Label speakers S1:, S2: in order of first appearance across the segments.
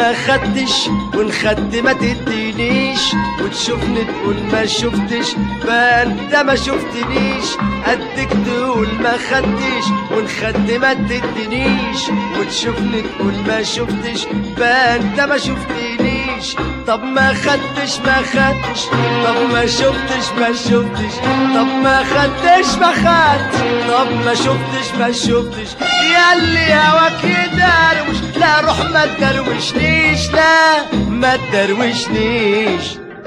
S1: ما خدتش وان خدت ما تدينيش وتشوفني تقول ما شفتش بقى انت ما شفتنيش قدك تقول ما خدتش وان خدت ما تدينيش وتشوفني تقول ما شفتش بقى انت ما شفتنيش طب ما خدتش ما خدتش طب ما شفتش ما شفتش طب ما خدتش ما خدتش طب ما شفتش ما شفتش ياللي هواك يدروش لا روح ما تدروشنيش لا ما تدروشنيش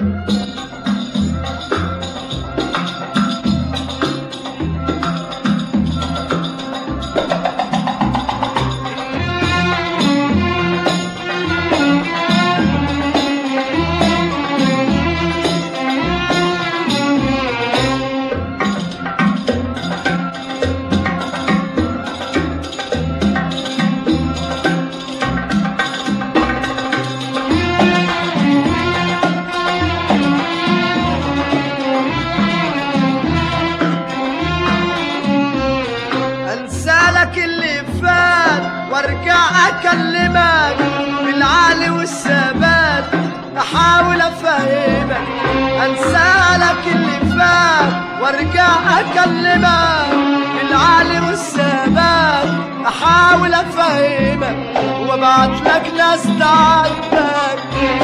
S1: انسى لك اللي فات وارجع اكلمك بالعالي والثبات احاول افهمك انسى لك اللي فات وارجع اكلمك بالعالي والثبات احاول افهمك وابعت لك ناس تعاتبك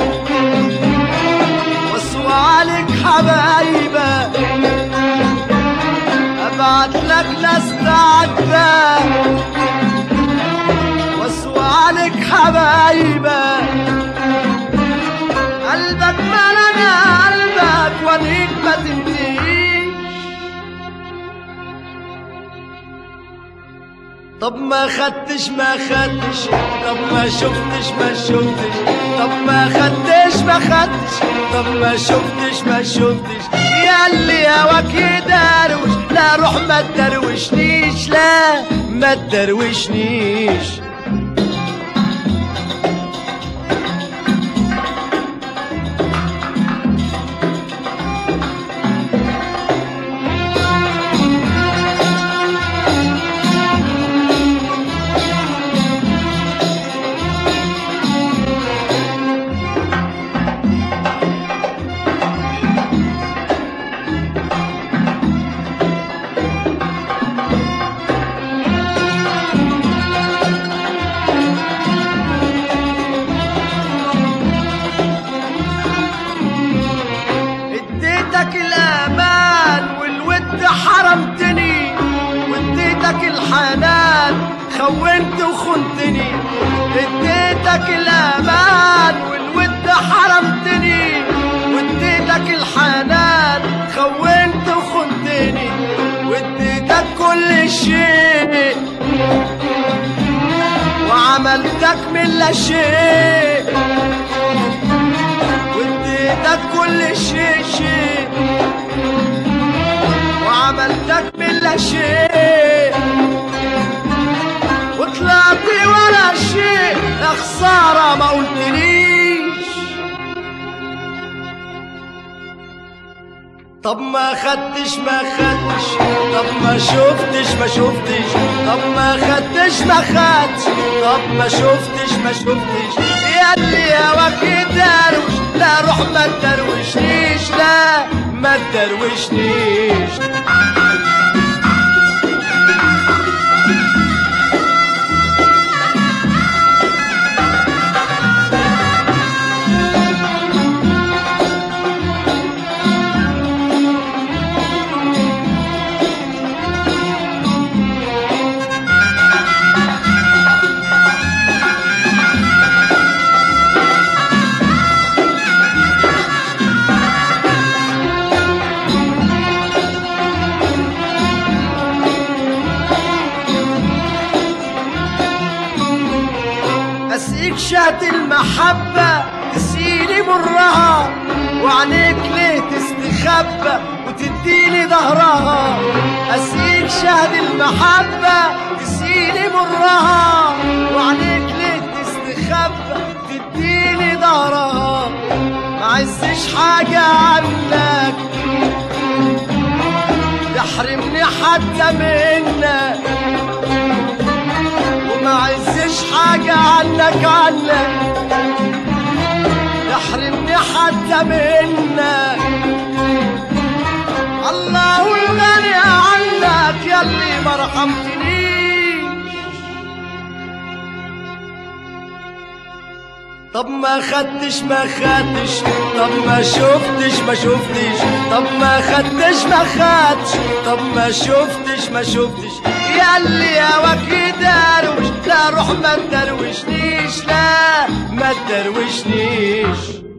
S1: واسوى عليك حبايبك ابعت لك ناس تعاتبك واسوى عليك حبايبك قلبك ملنا قلبك وريك ما تنتهيش طب ما خدتش ما خدتش طب ما شفتش ما شفتش طب ما خدتش ما خدتش طب ما شفتش ما شفتش ياللي هواك يدروش لا روح ما تدروشنيش لا ما تدروشنيش اديتك الامان والود حرمتني واديتك الحنان خونت وخنتني اديتك الامان والود حرمتني واديتك الحنان خونت وخنتني واديتك كل شيء وعملتك من لا شيء واديتك كل شيء شيء وعملتك من لا شيء وطلعت ولا شيء يا خسارة ما قلتليش طب ما خدتش ما خدتش طب ما شفتش ما شفتش طب ما خدتش ما خدتش طب ما شفتش ما شفتش ياللي هواك يدروش لا روح ما تدروشنيش لا ما تدروشنيش أسقيك شهد المحبة تسقيني مرها وعينيك ليه تستخبى وتديني ظهرها أسقيك شهد المحبة تسقيني مرها وعينيك ليه تستخبى تديني ظهرها ما عزش حاجة عنك تحرمني حتى منك وما عزش حاجة عنك عنك منك الله الغني عنك يلي ما رحمتنيش طب ما خدتش ما خدتش طب ما شفتش ما شفتش طب ما خدتش ما خدتش طب ما شفتش ما شفتش ياللي هواك يدروش لا روح ما تدروشنيش لا ما تدروشنيش